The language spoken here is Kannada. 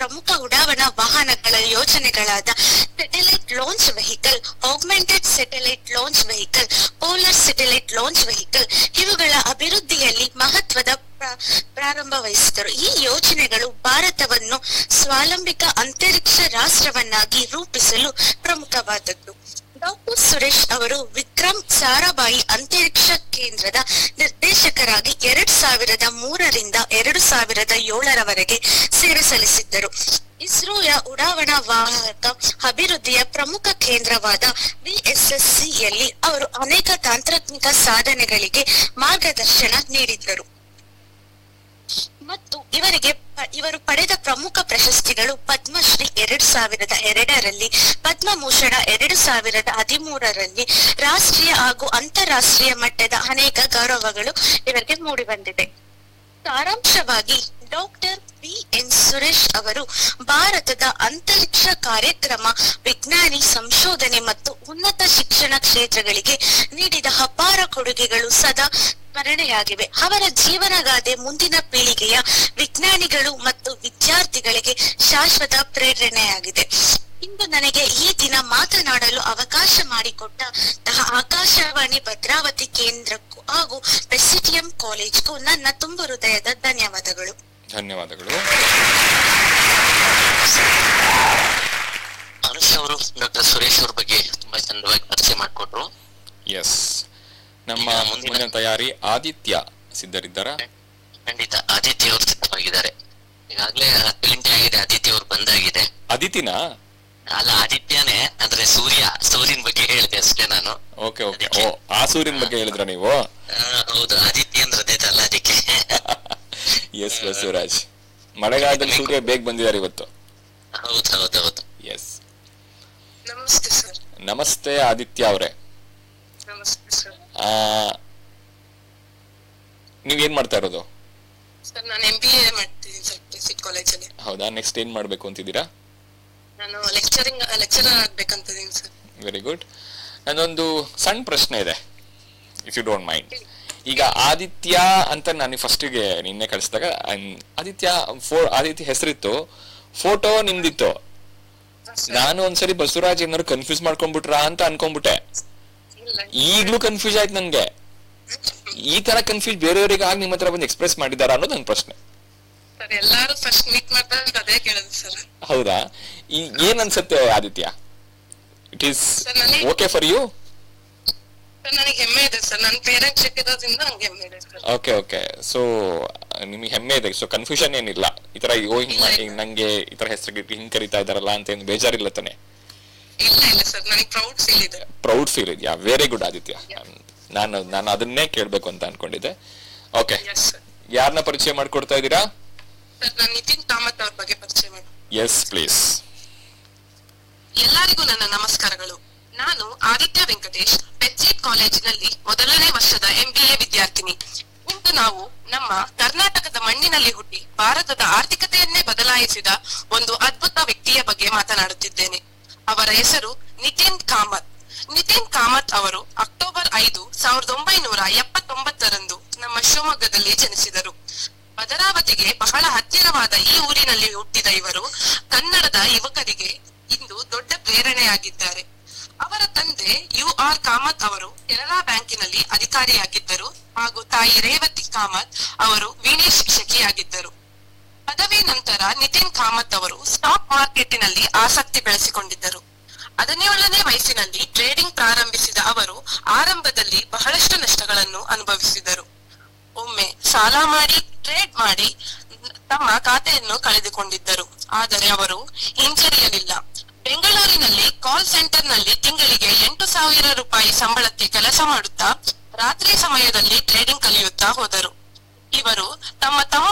ಪ್ರಮುಖ ಉಡಾವಣಾ ವಾಹನಗಳ ಯೋಜನೆಗಳಾದ satellite launch vehicle augmented satellite launch vehicle polar satellite launch vehicle ಇವುಗಳ ಅಭಿವೃದ್ಧಿಯಲ್ಲಿ ಮಹತ್ವದ ಪ್ರ- ಪ್ರಾರಂಭ ವಹಿಸಿದರು ಈ ಯೋಜನೆಗಳು ಭಾರತವನ್ನು ಸ್ವಾವಲಂಬಿತ ಅಂತರಿಕ್ಷ ರಾಷ್ಟ್ರವನ್ನಾಗಿ ರೂಪಿಸಲು ಪ್ರಮುಖವಾದದ್ದು ಡಾಕ್ಟರ್ ಸುರೇಶ್ ಅವರು ವಿಕ್ರಮ್ ಸಾರಾಭಾಯಿ ಅಂತರಿಕ್ಷ ಕೇಂದ್ರದ ನಿರ್ದೇಶಕರಾಗಿ ಎರಡ್ ಸಾವಿರದ ಮೂರರಿಂದ ಎರಡು ಸಾವಿರದ ಏಳರವರೆಗೆ ಸೇವೆ ಸಲ್ಲಿಸಿದ್ದರು ಇಸ್ರೋಯ ಉಡಾವಣಾ ವಾಹಕ ಅಭಿವೃದ್ಧಿಯ ಪ್ರಮುಖ ಕೇಂದ್ರವಾದ ವಿಎಸ್ಎಸ್ಸಿಯಲ್ಲಿ ಅವರು ಅನೇಕ ತಾಂತ್ರಿಕ ಸಾಧನೆಗಳಿಗೆ ಮಾರ್ಗದರ್ಶನ ನೀಡಿದ್ದರು ಮತ್ತು ಇವರಿಗೆ ಪ- ಇವರು ಪಡೆದ ಪ್ರಮುಖ ಪ್ರಶಸ್ತಿಗಳು ಪದ್ಮಶ್ರೀ ಎರಡ್ ಸಾವಿರದ ಎರಡರಲ್ಲಿ ಪದ್ಮಭೂಷಣ ಎರಡು ಸಾವಿರದ ಹದಿಮೂರರಲ್ಲಿ ರಾಷ್ಟ್ರೀಯ ಹಾಗೂ ಅಂತಾರಾಷ್ಟ್ರೀಯ ಮಟ್ಟದ ಅನೇಕ ಗೌರವಗಳು ಇವರಿಗೆ ಮೂಡಿಬಂದಿದೆ ಸಾರಾಂಶವಾಗಿ ಡಾಕ್ಟರ್ ಬಿ ಎನ್ ಸುರೇಶ್ ಅವರು ಭಾರತದ ಅಂತರಿಕ್ಷ ಕಾರ್ಯಕ್ರಮ ವಿಜ್ಞಾನಿ ಸಂಶೋಧನೆ ಮತ್ತು ಉನ್ನತ ಶಿಕ್ಷಣ ಕ್ಷೇತ್ರಗಳಿಗೆ ನೀಡಿದ ಅಪಾರ ಕೊಡುಗೆಗಳು ಸದಾ ಸ್ಮರಣೆಯಾಗಿವೆ ಅವರ ಜೀವನಗಾಥೆ ಮುಂದಿನ ಪೀಳಿಗೆಯ ವಿಜ್ಞಾನಿಗಳು ಮತ್ತು ವಿದ್ಯಾರ್ಥಿಗಳಿಗೆ ಶಾಶ್ವತ ಪ್ರೇರಣೆಯಾಗಿದೆ ಇಂದು ನನಗೆ ಈ ದಿನ ಮಾತನಾಡಲು ಅವಕಾಶ ಮಾಡಿಕೊಟ್ಟ ತಹ ಆಕಾಶವಾಣಿ ಭದ್ರಾವತಿ ಕೇಂದ್ರಕ್ಕೂ ಹಾಗೂ ಪ್ರೆಸಿಡಿಯಂ ಕಾಲೇಜ್ಗೂ ನನ್ನ ತುಂಬು ಹೃದಯದ ಧನ್ಯವಾದಗಳು ಧನ್ಯವಾದಗಳು ಅನುಷ್ ಅವರು ಡಾಕ್ಟರ್ ಸುರೇಶ್ ಅವ್ರ ಬಗ್ಗೆ ತುಂಬಾ ಚಂದವಾಗಿ ಪರಿಚಯ ಮಾಡಿಕೊಟ್ರು ಎಸ್ ನಮ್ಮ ಈಗ ಮುಂದಿನ- ಮುಂದಿನ ತಯಾರಿ ಆದಿತ್ಯ ಸಿದ್ಧರಿದ್ದಾರಾ ಖಂಡಿತ ಆದಿತ್ಯ ಅವರು ಸಿದ್ಧವಾಗಿದ್ದಾರೆ ಈಗಾಗ್ಲೇ ಹತ್ತು ಗಂಟೆ ಆಗಿದೆ ಆದಿತ್ಯ ಅವ್ರು ಬಂದಾಗಿದೆ ಅದಿತಿನಾ ಅಲ್ಲ ಆದಿತ್ಯನೇ ಅಂದ್ರೆ ಸೂರ್ಯ ಸೂರ್ಯನ ಬಗ್ಗೆ ಹೇಳಿದೆ ಅಷ್ಟೇ ನಾನು ಓಕೆ ಓಕೆ ಓ ಆ ಸೂರ್ಯನ ಬಗ್ಗೆ ಹೇಳಿದ್ರ ನೀವು ಆ, ಹೌದು ಆದಿತ್ಯ ಅಂದ್ರೆ ಅದೇ ಅಲ್ಲ ಅದಕ್ಕೆ ಎಸ್ ಬಸವರಾಜ್ ಮಳೆಗಾಲದಲ್ಲಿ ಸೂರ್ಯ ಬೇಗ ಬಂದಿದ್ದಾರೆ ಇವತ್ತು ಹೌದು ಹೌದು ಹೌದು ಎಸ್ ನಮಸ್ತೆ ಸರ್ ನಮಸ್ತೆ ಆದಿತ್ಯ ಅವರೇ ನಮಸ್ತೆ ಸರ್ ನೀವೇನ್ ಮಾಡ್ತಾ ಇರೋದು ಸರ್ ನಾನು ಎಂ ಬಿ ಎ ಮಾಡ್ತಿದ್ದೀನಿ ಸರ್ ಪ್ರೆಸಿಡ್ ಕಾಲೇಜಲ್ಲಿ ಹೌದಾ ನೆಕ್ಸ್ಟ್ ಏನ್ ಮಾಡ್ಬೇಕು ಅಂತಿದ್ದೀರಾ ನಾನು ಲೆಕ್ಚರಿಂಗ್ ಲೆಕ್ಚರರ್ ಆಗ್ಬೇಕಂತಿದ್ದೀನಿ ಸರ್ ವೆರಿ ಗುಡ್ ನನ್ನೊಂದು ಸಣ್ಣ ಪ್ರಶ್ನೆ ಇದೆ ಇಫ್ ಯು ಡೋಂಟ್ ಮೈಂಡ್ ಈಗ ಆದಿತ್ಯ ಅಂತ ನಾನು ಫಸ್ಟಿಗೆ ನಿನ್ನೆ ಕಳಿಸಿದಾಗ ಆದಿತ್ಯ ಫೋ ಆದಿತ್ಯ ಹೆಸರಿತ್ತು ಫೋಟೋ ನಿಮ್ದಿತ್ತು ನಾನು ಒಂದ್ಸರಿ ಬಸವರಾಜ್ ಏನಾದ್ರು ಕನ್ಫ್ಯೂಸ್ ಮಾಡ್ಕೊಂಡ್ಬಿಟ್ರಾ ಅಂತ ಅನ್ಕೊಂಡ್ಬಿಟ್ಟೆ ಇಲ್ಲ ಈಗ್ಲೂ ಕನ್ಫ್ಯೂಸ್ ಆಯ್ತು ನನ್ಗೆ ಈ ತರ ಕನ್ಫ್ಯೂಸ್ ಬೇರೆಯವರಿಗೆ ಆಗಿ ನಿಮ್ಮ ಹತ್ರ ಬಂದು ಎಕ್ಸ್ಪ್ರೆಸ್ ಮಾಡಿದಾರ ಅನ್ನೋದು ನನ್ನ ಪ್ರಶ್ನೆ ಸರ್ ಎಲ್ಲಾರು ಫಸ್ಟ್ ಮೀಟ್ ಮಾಡಿದಾಗ ಅದೇ ಕೇಳೋದು ಸರ್ ಹೌದಾ ಈ ಏನ್ ಅನ್ಸುತ್ತೆ ಆದಿತ್ಯ ಇಟ್ ಈಸ್ Sir, ನನಗೆ- ಓಕೆ ಫಾರ್ ಯು ಸರ್ ನನಗೆ ಹೆಮ್ಮೆ ಇದೆ ಸರ್ ನನ್ನ ಪೇರೆಂಟ್ಸ್ ಸಿಕ್ಕಿರೋದ್ರಿಂದ ನಂಗೆ ಹೆಮ್ಮೆ ಇದೆ ಸರ್ ಓಕೆ ಓಕೆ ಸೊ ನಿಮಗೆ ಹೆಮ್ಮೆ ಇದೆ ಸೊ ಕನ್ಫ್ಯೂಷನ್ ಏನಿಲ್ಲ ಈ ತರ ಓ ಹಿಂಗ್ ಮಾ- ಹಿಂಗ್ ನಂಗೆ ಈ ತರ ಹೆಸರು ಹಿಂಗ್ ಕರಿತಾ ಇದಾರಲ್ಲ ಅಂತ ಏನು ಬೇಜಾರಿಲ್ಲ ತಾನೆ ಇಲ್ಲ ಇಲ್ಲ ಸರ್ ನನಗೆ ಪ್ರೌಡ್ ಫೀಲ್ ಇದೆ ಪ್ರೌಡ್ ಫೀಲ್ ಇದೆಯಾ ವೆರಿ ಗುಡ್ ಆದಿತ್ಯ ನಾನು ನಾನು ಅದನ್ನೇ ಕೇಳ್ಬೇಕು ಅಂತ ಅನ್ಕೊಂಡಿದ್ದೆ ಓಕೆ ಎಸ್ ಸರ್ ಯಾರನ್ನ ಪರಿಚಯ ಮಾಡ್ಕೊಡ್ತಾ ಇದ್ದೀರಾ ಸರ್ ನಾನು ನಿತಿನ್ ಕಾಮತ್ ಅವ್ರ ಬಗ್ಗೆ ಪರಿಚಯ ಮಾಡಿ ಎಸ್ ಪ್ಲೀಸ್ ಎಲ್ಲರಿಗೂ ನನ್ನ ನಮಸ್ಕಾರಗಳು ನಾನು ಆದಿತ್ಯ ವೆಂಕಟೇಶ್ ಪೆಚ್ಚಿಟ್ ಕಾಲೇಜಿನಲ್ಲಿ ಮೊದಲನೇ ವರ್ಷದ ಎಂಬಿಎ ವಿದ್ಯಾರ್ಥಿನಿ ಇಂದು ನಾವು ನಮ್ಮ ಕರ್ನಾಟಕದ ಮಣ್ಣಿನಲ್ಲಿ ಹುಟ್ಟಿ ಭಾರತದ ಆರ್ಥಿಕತೆಯನ್ನೇ ಬದಲಾಯಿಸಿದ ಒಂದು ಅದ್ಭುತ ವ್ಯಕ್ತಿಯ ಬಗ್ಗೆ ಮಾತನಾಡುತ್ತಿದ್ದೇನೆ ಅವರ ಹೆಸರು ನಿತಿನ್ ಕಾಮತ್ ನಿತಿನ್ ಕಾಮತ್ ಅವರು ಅಕ್ಟೋಬರ್ ಐದು ಸಾವಿರದ ಒಂಬೈನೂರ ಎಪ್ಪತ್ತೊಂಬತ್ತರಂದು ನಮ್ಮ ಶಿವಮೊಗ್ಗದಲ್ಲಿ ಜನಿಸಿದರು ಭದ್ರಾವತಿಗೆ ಬಹಳ ಹತ್ತಿರವಾದ ಈ ಊರಿನಲ್ಲಿ ಹುಟ್ಟಿದ ಇವರು ಕನ್ನಡದ ಯುವಕರಿಗೆ ಇಂದು ದೊಡ್ಡ ಪ್ರೇರಣೆಯಾಗಿದ್ದಾರೆ ಅವರ ತಂದೆ ಯು ಆರ್ ಕಾಮತ್ ಅವರು ಕೆನರಾ ಬ್ಯಾಂಕಿನಲ್ಲಿ ಅಧಿಕಾರಿಯಾಗಿದ್ದರು ಹಾಗೂ ತಾಯಿ ರೇವತಿ ಕಾಮತ್ ಅವರು ವೀಣೆ ಶಿಕ್ಷಕಿಯಾಗಿದ್ದರು ಪದವಿ ನಂತರ ನಿತಿನ್ ಕಾಮತ್ ಅವರು ಸ್ಟಾಕ್ ಮಾರ್ಕೆಟಿನಲ್ಲಿ ಆಸಕ್ತಿ ಬೆಳೆಸಿಕೊಂಡಿದ್ದರು ಹದಿನೇಳನೇ ವಯಸ್ಸಿನಲ್ಲಿ ಟ್ರೇಡಿಂಗ್ ಪ್ರಾರಂಭಿಸಿದ ಅವರು ಆರಂಭದಲ್ಲಿ ಬಹಳಷ್ಟು ನಷ್ಟಗಳನ್ನು ಅನುಭವಿಸಿದರು ಒಮ್ಮೆ ಸಾಲ ಮಾಡಿ ಟ್ರೇಡ್ ಮಾಡಿ ತಮ್ಮ ಖಾತೆಯನ್ನು ಕಳೆದುಕೊಂಡಿದ್ದರು ಆದರೆ ಅವರು ಹಿಂಜರಿಯಲಿಲ್ಲ ಬೆಂಗಳೂರಿನಲ್ಲಿ ಕಾಲ್ ಸೆಂಟರ್ ನಲ್ಲಿ ತಿಂಗಳಿಗೆ ಎಂಟು ಸಾವಿರ ರೂಪಾಯಿ ಸಂಬಳಕ್ಕೆ ಕೆಲಸ ಮಾಡುತ್ತಾ ರಾತ್ರಿ ಸಮಯದಲ್ಲಿ ಟ್ರೇಡಿಂಗ್ ಕಲಿಯುತ್ತಾ ಹೋದರು ಇವರು ತಮ್ಮ ತಮ್ಮ